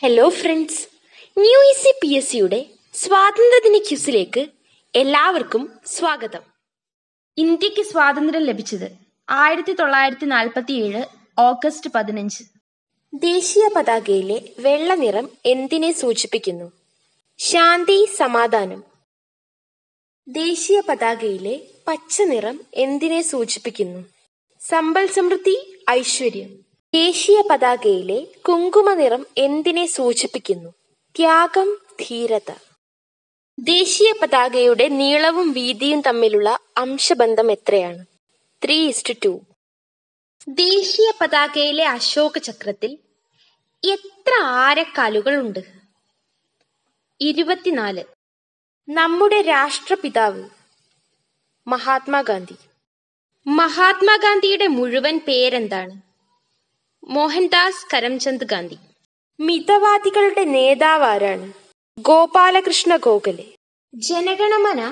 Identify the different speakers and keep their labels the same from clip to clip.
Speaker 1: hello friends new ഇസി പി എസ് സിയുടെ സ്വാതന്ത്ര്യദിന ക്യുസിലേക്ക് എല്ലാവർക്കും സ്വാഗതം
Speaker 2: ഇന്ത്യക്ക് സ്വാതന്ത്ര്യം ലഭിച്ചത് ആയിരത്തി തൊള്ളായിരത്തി നാൽപ്പത്തി ഏഴ് ഓഗസ്റ്റ് പതിനഞ്ച്
Speaker 1: ദേശീയ പതാകയിലെ വെള്ള നിറം എന്തിനെ സൂചിപ്പിക്കുന്നു ശാന്തി സമാധാനം ദേശീയ പതാകയിലെ പച്ച നിറം എന്തിനെ സൂചിപ്പിക്കുന്നു സമ്പൽ സമൃദ്ധി ഐശ്വര്യം ദേശീയ പതാകയിലെ കുങ്കുമ നിറം എന്തിനെ സൂചിപ്പിക്കുന്നു ത്യാഗം ധീരത ദേശീയ പതാകയുടെ നീളവും വീതിയും തമ്മിലുള്ള അംശബന്ധം എത്രയാണ് ത്രീ ഇസ്റ്റ് ടു ദേശീയ പതാകയിലെ അശോക ചക്രത്തിൽ എത്ര ആരക്കാലുകൾ ഉണ്ട് ഇരുപത്തിനാല് നമ്മുടെ രാഷ്ട്രപിതാവ് മഹാത്മാഗാന്ധി മഹാത്മാഗാന്ധിയുടെ മുഴുവൻ പേരെന്താണ് മോഹൻദാസ് കരംചന്ദ് ഗാന്ധി മിതവാദികളുടെ നേതാവ് ആരാണ് ഗോപാലകൃഷ്ണ ഗോഖലെ ജനഗണമന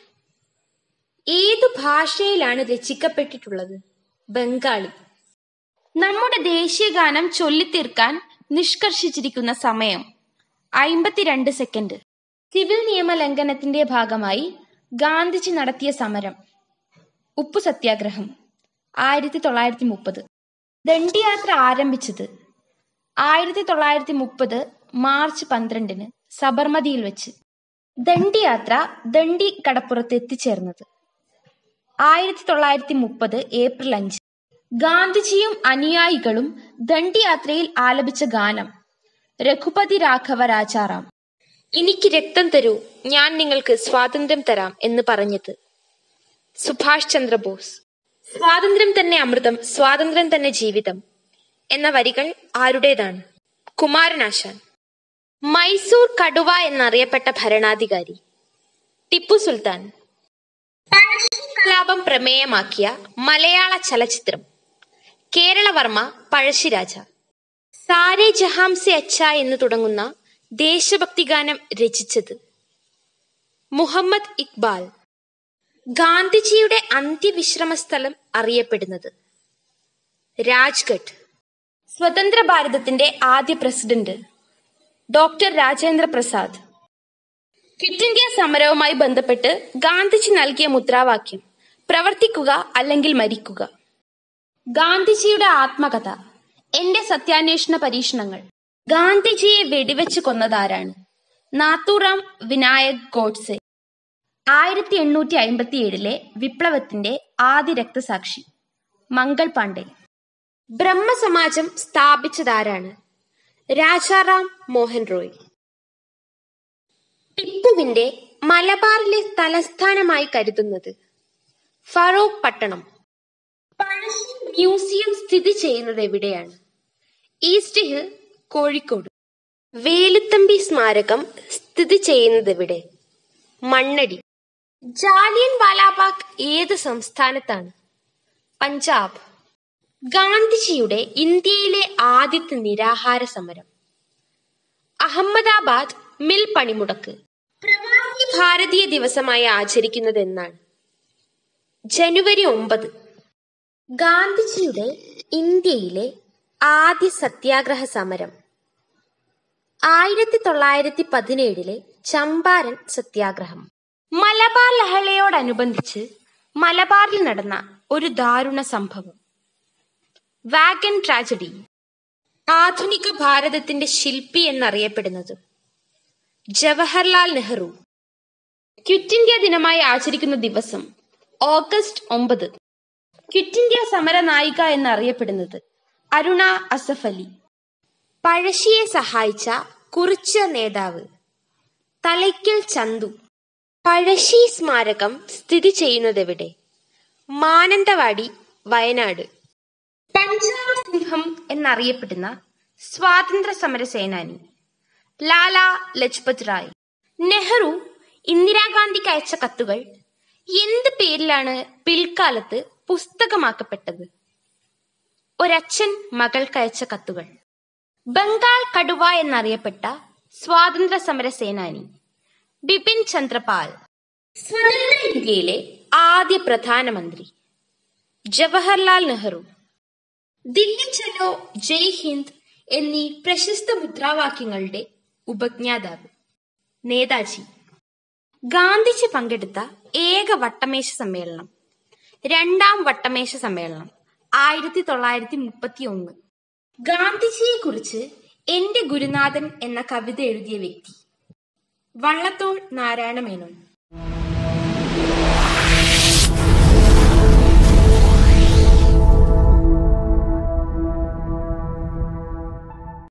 Speaker 1: ഏതു ഭാഷയിലാണ് രചിക്കപ്പെട്ടിട്ടുള്ളത് ബംഗാളി
Speaker 2: നമ്മുടെ ദേശീയ ഗാനം ചൊല്ലിത്തീർക്കാൻ നിഷ്കർഷിച്ചിരിക്കുന്ന സമയം അയിമ്പത്തിരണ്ട് സെക്കൻഡ് സിവിൽ നിയമ ലംഘനത്തിന്റെ ഭാഗമായി ഗാന്ധിജി നടത്തിയ സമരം ഉപ്പു സത്യാഗ്രഹം ആയിരത്തി തൊള്ളായിരത്തി മുപ്പത് ദണ്ഡിയാത്ര ആരംഭിച്ചത് ആയിരത്തി തൊള്ളായിരത്തി മുപ്പത് മാർച്ച് പന്ത്രണ്ടിന് സബർമതിയിൽ വെച്ച് ദണ്ഡിയാത്ര ദണ്ഡി കടപ്പുറത്ത് എത്തിച്ചേർന്നത് ആയിരത്തി തൊള്ളായിരത്തി മുപ്പത് ഏപ്രിൽ അഞ്ച് ഗാന്ധിജിയും അനുയായികളും ദണ്ഡിയാത്രയിൽ ആലപിച്ച ഗാനം രഘുപതി രാഘവ രാജാറാം
Speaker 1: എനിക്ക് രക്തം തരൂ ഞാൻ നിങ്ങൾക്ക് സ്വാതന്ത്ര്യം തരാം എന്ന് പറഞ്ഞത് സുഭാഷ് ചന്ദ്രബോസ് സ്വാതന്ത്ര്യം തന്നെ അമൃതം സ്വാതന്ത്ര്യം തന്നെ ജീവിതം എന്ന വരികൾ ആരുടേതാണ് കുമാരനാശാൻ മൈസൂർ കടുവ എന്നറിയപ്പെട്ട ഭരണാധികാരി ടിപ്പു സുൽത്താൻ പഴശ്ശി കലാപം പ്രമേയമാക്കിയ മലയാള ചലച്ചിത്രം കേരളവർമ്മ പഴശ്ശിരാജ സാരേ ജഹാം സെ അച്ഛ എന്ന് തുടങ്ങുന്ന ദേശഭക്തി ഗാനം രചിച്ചത് മുഹമ്മദ് ഇക്ബാൽ ഗാന്ധിജിയുടെ അന്ത്യവിശ്രമ സ്ഥലം അറിയപ്പെടുന്നത് രാജ്ഘട്ട്
Speaker 2: സ്വതന്ത്ര ഭാരതത്തിന്റെ ആദ്യ president doctor Rajendra Prasad quit India സമരവുമായി ബന്ധപ്പെട്ട് ഗാന്ധിജി നൽകിയ മുദ്രാവാക്യം പ്രവർത്തിക്കുക അല്ലെങ്കിൽ മരിക്കുക ഗാന്ധിജിയുടെ ആത്മകഥ എന്റെ സത്യാന്വേഷണ പരീക്ഷണങ്ങൾ ഗാന്ധിജിയെ വെടിവെച്ച് കൊന്നതാരാണ് നാത്തൂറാം വിനായക് ഗോഡ്സെ ആയിരത്തി എണ്ണൂറ്റി അയിമ്പത്തി ഏഴിലെ വിപ്ലവത്തിന്റെ ആദ്യ രക്തസാക്ഷി മംഗൾ പാണ്ഡെ
Speaker 1: ബ്രഹ്മസമാജം സ്ഥാപിച്ചതാരാണ് രാജാറാം മോഹൻ റോയ് ടിപ്പുവിന്റെ മലബാറിലെ തലസ്ഥാനമായി കരുതുന്നത് ഫറൂഖ് പട്ടണം പഴശ്ശി മ്യൂസിയം സ്ഥിതി ചെയ്യുന്നത് എവിടെയാണ് ഈസ്റ്റ് ഹിൽ കോഴിക്കോട് വേലുത്തമ്പി സ്മാരകം സ്ഥിതി ചെയ്യുന്നത് എവിടെ മണ്ണടി ജാലിയൻ വാലാബാഗ് ഏത് സംസ്ഥാനത്താണ് പഞ്ചാബ് ഗാന്ധിജിയുടെ ഇന്ത്യയിലെ ആദ്യത്തെ നിരാഹാര സമരം അഹമ്മദാബാദ് മിൽ പണിമുടക്ക് പ്രവാസി ഭാരതീയ ദിവസമായി ആചരിക്കുന്നത് എന്നാണ് ജനുവരി ഒമ്പത് ഗാന്ധിജിയുടെ ഇന്ത്യയിലെ ആദ്യ സത്യാഗ്രഹ സമരം ആയിരത്തി തൊള്ളായിരത്തി പതിനേഴിലെ ചമ്പാരൻ സത്യാഗ്രഹം
Speaker 2: മലബാർ ലഹളയോടനുബന്ധിച്ച് മലബാറിൽ നടന്ന ഒരു ദാരുണ സംഭവം വാഗൻ ട്രാജഡി
Speaker 1: ആധുനിക ഭാരതത്തിന്റെ ശില്പി എന്നറിയപ്പെടുന്നത് ജവഹർലാൽ നെഹ്റു
Speaker 2: ക്വിറ്റ് ഇന്ത്യ ദിനമായി ആചരിക്കുന്ന ദിവസം ഓഗസ്റ്റ് ഒമ്പത് ക്വിറ്റ് ഇന്ത്യ സമര നായിക എന്നറിയപ്പെടുന്നത് അരുണ അസഫ് അലി
Speaker 1: പഴശ്ശിയെ സഹായിച്ച കുറിച്ച നേതാവ് തലയ്ക്കൽ ചന്തു പഴശ്ശി സ്മാരകം സ്ഥിതി ചെയ്യുന്നതെവിടെ മാനന്തവാടി വയനാട്
Speaker 2: പഞ്ചാബ് സിംഹം എന്നറിയപ്പെടുന്ന സ്വാതന്ത്ര്യ സമര സേനാനി ലാല ലജ്പത് റായ് നെഹ്റു ഇന്ദിരാഗാന്ധിക്ക് അയച്ച കത്തുകൾ എന്ത് പേരിലാണ് പിൽക്കാലത്ത് പുസ്തകമാക്കപ്പെട്ടത് ഒരച്ഛൻ മകൾക്കയച്ച കത്തുകൾ ബംഗാൾ കടുവ എന്നറിയപ്പെട്ട സ്വാതന്ത്ര്യ സമര സേനാനി ബിപിൻ ചന്ദ്രപാൽ
Speaker 1: സ്വതന്ത്ര ഇന്ത്യയിലെ ആദ്യ പ്രധാനമന്ത്രി ജവഹർലാൽ നെഹ്റു ദില്ലി ചലോ ജയ് ഹിന്ദ്
Speaker 2: എന്നീ പ്രശസ്ത മുദ്രാവാക്യങ്ങളുടെ ഉപജ്ഞാതാവ് നേതാജി ഗാന്ധിജി പങ്കെടുത്ത ഏക വട്ടമേശ സമ്മേളനം രണ്ടാം വട്ടമേശ സമ്മേളനം ആയിരത്തി തൊള്ളായിരത്തി മുപ്പത്തി ഒന്ന് ഗാന്ധിജിയെ കുറിച്ച് എന്റെ ഗുരുനാഥൻ എന്ന കവിത എഴുതിയ വ്യക്തി വള്ളത്തോൾ നാരായണ മേനോൻ